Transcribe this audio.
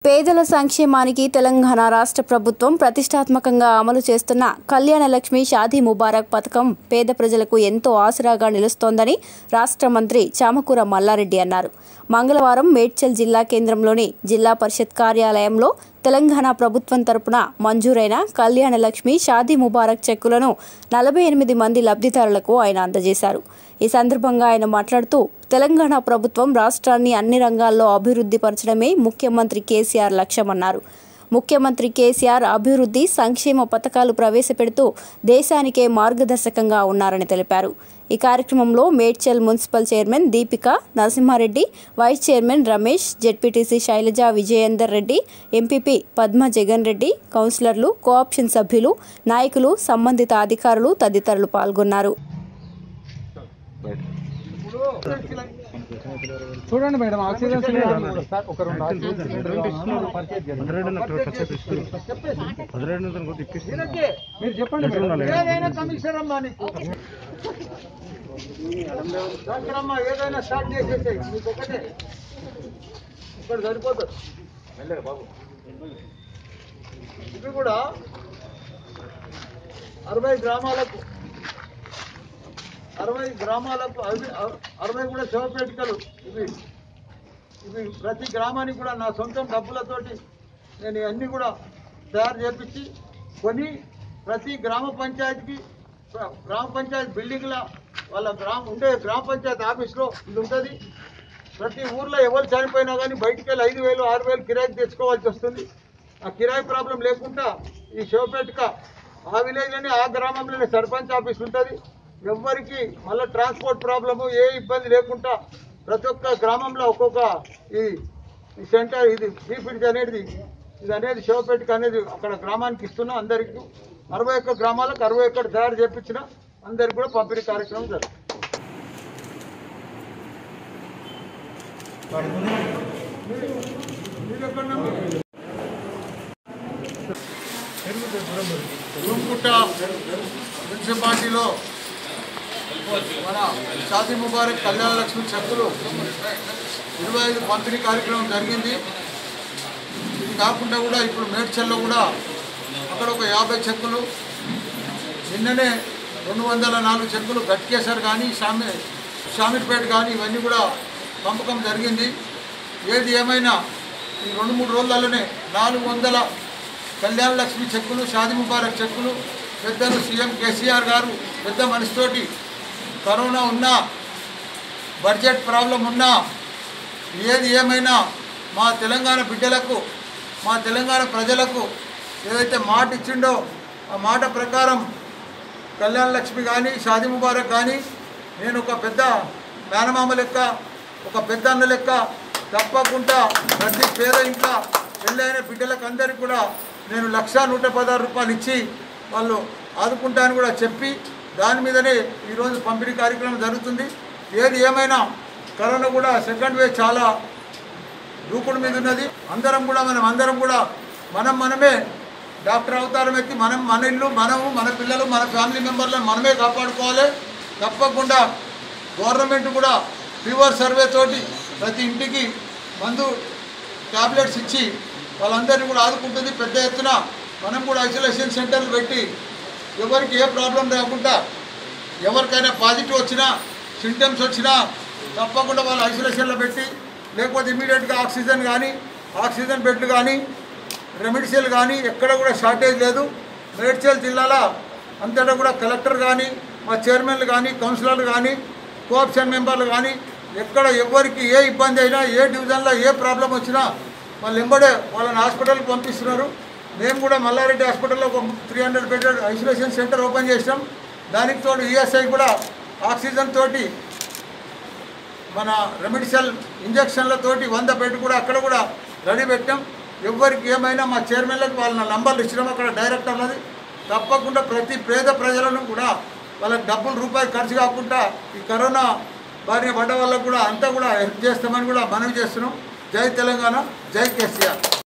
పేదల సంక్షేమానికి తెలంగాణ రాష్ట్ర ప్రభుత్వం ప్రతిష్టాత్మకంగా అమలు చేస్తున్న కళ్యాణ లక్ష్మి షాదీ ముబారక్ పథకం పేద ప్రజలకు ఎంతో ఆసరాగా నిలుస్తోందని రాష్ట్ర మంత్రి చామకూర మల్లారెడ్డి అన్నారు మంగళవారం మేడ్చల్ జిల్లా కేంద్రంలోని జిల్లా పరిషత్ కార్యాలయంలో తెలంగాణ ప్రభుత్వం తరపున మంజూరైన కళ్యాణ లక్ష్మి షాదీ ముబారక్ చెక్కులను నలభై ఎనిమిది మంది లబ్ధిదారులకు ఆయన అందజేశారు ఈ సందర్భంగా ఆయన మాట్లాడుతూ తెలంగాణ ప్రభుత్వం రాష్ట్రాన్ని అన్ని రంగాల్లో అభివృద్ధి పరచడమే ముఖ్యమంత్రి కేసీఆర్ లక్ష్యమన్నారు ముఖ్యమంత్రి కేసీఆర్ అభివృద్ధి సంక్షేమ పథకాలు ప్రవేశపెడుతూ దేశానికే మార్గదర్శకంగా ఉన్నారని తెలిపారు ఈ కార్యక్రమంలో Medchal municipal chairman Deepika Narasimha Reddy vice chairman Ramesh ZPTC Sailaja Vijayender Reddy MPP Padma Jagan Reddy కౌన్సిలర్లు కోఆప్షన్ సభ్యులు నాయకులు సంబంధిత అధికారులు తదితరులు పాల్గొన్నారు చూడండి మేడం ఆక్సిజన్ సిలిండర్ సార్ ఒక రెండు ఆక్సిజన్ సిలిండర్ పర్చేజ్ చేయండి. మీరు చెప్పండి మేడం. ఏదైనా కమిషన్ అమ్మా నీకు డాక్టర్ అమ్మా ఏదైనా స్టార్ట్ చేసేసాయి నీకు ఒకటే ఇక్కడ సరిపోతుంది వెళ్ళారు బాబు ఇవి కూడా అరవై గ్రామాలకు అరవై గ్రామాలకు అవి అరవై కూడా శివపేటికలు ఇవి ఇవి ప్రతి గ్రామానికి కూడా నా సొంతం డబ్బులతోటి నేను ఇవన్నీ కూడా తయారు చేపించి కొని ప్రతి గ్రామ పంచాయతీకి గ్రా- గ్రామ పంచాయతీ బిల్డింగ్ల వాళ్ళ గ్రామ ఉండే గ్రామ పంచాయతీ ఆఫీస్లో ఇది ఉంటుంది ప్రతి ఊర్లో ఎవరు చనిపోయినా కానీ బయటికి వెళ్ళి ఐదు వేలు ఆరు వేలు కిరాయికి తెచ్చుకోవాల్సి వస్తుంది ఆ కిరాయి ప్రాబ్లం లేకుండా ఈ శివపేటక ఆ విలేజ్లోనే ఆ గ్రామంలోనే సర్పంచ్ ఆఫీస్ ఉంటుంది ఎవ్వరికి మళ్ళీ ట్రాన్స్పోర్ట్ ప్రాబ్లము ఏ ఇబ్బంది లేకుండా ప్రతి ఒక్క గ్రామంలో ఒక్కొక్క ఈ ఈ సెంటర్ ఇది బీఫిడ్స్ అనేది ఇది అనేది శివపేటక అనేది అక్కడ గ్రామానికి ఇస్తున్నాం అందరికీ అరవై ఒక్క గ్రామాలకు అరవై ఒక్కటి తయారు చేపించిన అందరికి కూడా పంపిణీ కార్యక్రమం జరుగుతుంది రూమ్గుట్ట మున్సిపాలిటీలో మన షాదీ ముబారక్ కళ్యాణ లక్ష్మి చెక్కులు ఇరవై ఐదు పంపిణీ కార్యక్రమం జరిగింది ఇది కాకుండా కూడా ఇప్పుడు మేడ్చల్లో కూడా అక్కడ ఒక యాభై చెక్కులు నిన్ననే రెండు వందల నాలుగు చెక్కులు గట్కేసర్ కానీ షామి షామీర్పేట కానీ ఇవన్నీ కూడా పంపకం జరిగింది ఏది ఏమైనా ఈ రెండు మూడు రోజులలోనే నాలుగు వందల కళ్యాణ లక్ష్మి చెక్కులు షాది ముబారక్ చెక్కులు పెద్దలు సీఎం కేసీఆర్ గారు పెద్ద మనిషితోటి కరోనా ఉన్నా బడ్జెట్ ప్రాబ్లం ఉన్నా ఏది ఏమైనా మా తెలంగాణ బిడ్డలకు మా తెలంగాణ ప్రజలకు ఏదైతే మాట ఇచ్చిండో ఆ మాట ప్రకారం కళ్యాణ లక్ష్మి కానీ షాది ముబారక్ కానీ నేను ఒక పెద్ద మేనమామ లెక్క ఒక పెద్ద అన్న లెక్క తప్పకుండా ప్రతి పేద ఇంట్లో పెళ్ళైన బిడ్డలకు అందరికీ కూడా నేను లక్ష నూట పదహారు రూపాయలు ఇచ్చి వాళ్ళు ఆదుకుంటానని కూడా చెప్పి దాని మీదనే ఈరోజు పంపిణీ కార్యక్రమం జరుగుతుంది ఏది ఏమైనా కరోనా కూడా సెకండ్ వేవ్ చాలా దూకుడు మీద ఉన్నది అందరం కూడా మనం అందరం కూడా మనం మనమే డాక్టర్ అవతారం ఎత్తి మనం మన ఇల్లు మనము మన పిల్లలు మన ఫ్యామిలీ మెంబర్లను మనమే కాపాడుకోవాలి తప్పకుండా గవర్నమెంట్ కూడా ఫీవర్ సర్వే తోటి ప్రతి ఇంటికి మందు ట్యాబ్లెట్స్ ఇచ్చి వాళ్ళందరినీ కూడా ఆదుకుంటుంది పెద్ద ఎత్తున మనం కూడా ఐసోలేషన్ సెంటర్లు పెట్టి ఎవరికి ఏ ప్రాబ్లం రాకుండా ఎవరికైనా పాజిటివ్ వచ్చినా సింటమ్స్ వచ్చినా తప్పకుండా వాళ్ళు ఐసోలేషన్లో పెట్టి లేకపోతే ఇమీడియట్గా ఆక్సిజన్ కానీ ఆక్సిజన్ బెడ్లు కానీ రెమిడిసిల్ కానీ ఎక్కడ కూడా షార్టేజ్ లేదు మేడ్చల్ జిల్లాలో అంతటా కూడా కలెక్టర్ కానీ మా చైర్మన్లు కానీ కౌన్సిలర్లు కానీ కోఆప్షన్ మెంబర్లు కానీ ఎక్కడ ఎవరికి ఏ ఇబ్బంది అయినా ఏ డివిజన్లో ఏ ప్రాబ్లం వచ్చినా వాళ్ళు ఎంబడే వాళ్ళని హాస్పిటల్కి పంపిస్తున్నారు మేము కూడా మల్లారెడ్డి హాస్పిటల్లో ఒక three hundred bed isolation centre open చేసినాం దానికి తోడు ఈఎస్ఐ కూడా ఆక్సిజన్ తోటి మన రెమిడిసల్ ఇంజక్షన్లతోటి వంద బెడ్ కూడా అక్కడ కూడా రెడీ పెట్టాం ఎవరికి ఏమైనా మా చైర్మన్లకు వాళ్ళ నంబర్లు ఇచ్చినాం అక్కడ డైరెక్ట్ అన్నది తప్పకుండా ప్రతి పేద ప్రజలను కూడా వాళ్ళకి డబ్బులు రూపాయలు ఖర్చు కాకుండా ఈ కరోనా బారిన పడ్డ వాళ్ళకు కూడా అంతా కూడా హెల్ప్ చేస్తామని కూడా మనవి చేస్తున్నాం జై తెలంగాణ జై కేసీఆర్